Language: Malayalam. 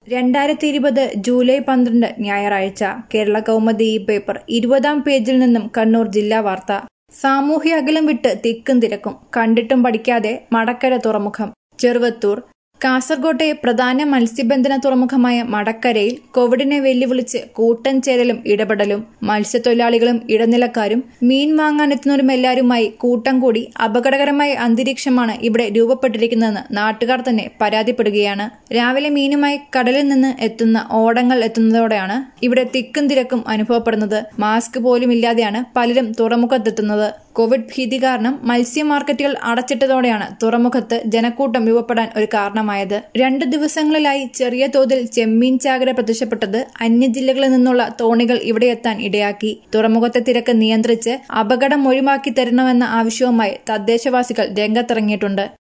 രണ്ടായിരത്തി ഇരുപത് ജൂലൈ പന്ത്രണ്ട് ഞായറാഴ്ച കേരള കൗമുദി ഈ പേപ്പർ ഇരുപതാം പേജിൽ നിന്നും കണ്ണൂർ ജില്ലാ വാർത്ത സാമൂഹ്യ അകലം വിട്ട് തിക്കും തിരക്കും കണ്ടിട്ടും പഠിക്കാതെ മടക്കര തുറമുഖം ചെറുവത്തൂർ കാസർകോട്ടെ പ്രധാന മത്സ്യബന്ധന തുറമുഖമായ മടക്കരയിൽ കോവിഡിനെ വെല്ലുവിളിച്ച് കൂട്ടൻ ചേരലും ഇടപെടലും മത്സ്യത്തൊഴിലാളികളും ഇടനിലക്കാരും മീൻ വാങ്ങാനെത്തുന്നവരുമെല്ലാരുമായി കൂട്ടം കൂടി അപകടകരമായ അന്തരീക്ഷമാണ് ഇവിടെ രൂപപ്പെട്ടിരിക്കുന്നതെന്ന് നാട്ടുകാർ തന്നെ പരാതിപ്പെടുകയാണ് രാവിലെ മീനുമായി കടലിൽ നിന്ന് എത്തുന്ന ഓടങ്ങൾ എത്തുന്നതോടെയാണ് ഇവിടെ തിക്കും തിരക്കും അനുഭവപ്പെടുന്നത് മാസ്ക് പോലും ഇല്ലാതെയാണ് പലരും തുറമുഖത്തെത്തുന്നത് കോവിഡ് ഭീതി കാരണം മത്സ്യ മാർക്കറ്റുകൾ അടച്ചിട്ടതോടെയാണ് തുറമുഖത്ത് ജനക്കൂട്ടം രൂപപ്പെടാൻ ഒരു കാരണമായത് രണ്ടു ദിവസങ്ങളിലായി ചെറിയ തോതിൽ ചെമ്മീൻ ചാകര പ്രത്യക്ഷപ്പെട്ടത് അന്യജില്ലകളിൽ നിന്നുള്ള തോണികൾ ഇവിടെ എത്താൻ ഇടയാക്കി തുറമുഖത്തെ തിരക്ക് നിയന്ത്രിച്ച് അപകടം ഒഴിവാക്കി തരണമെന്ന ആവശ്യവുമായി തദ്ദേശവാസികൾ രംഗത്തിറങ്ങിയിട്ടുണ്ട്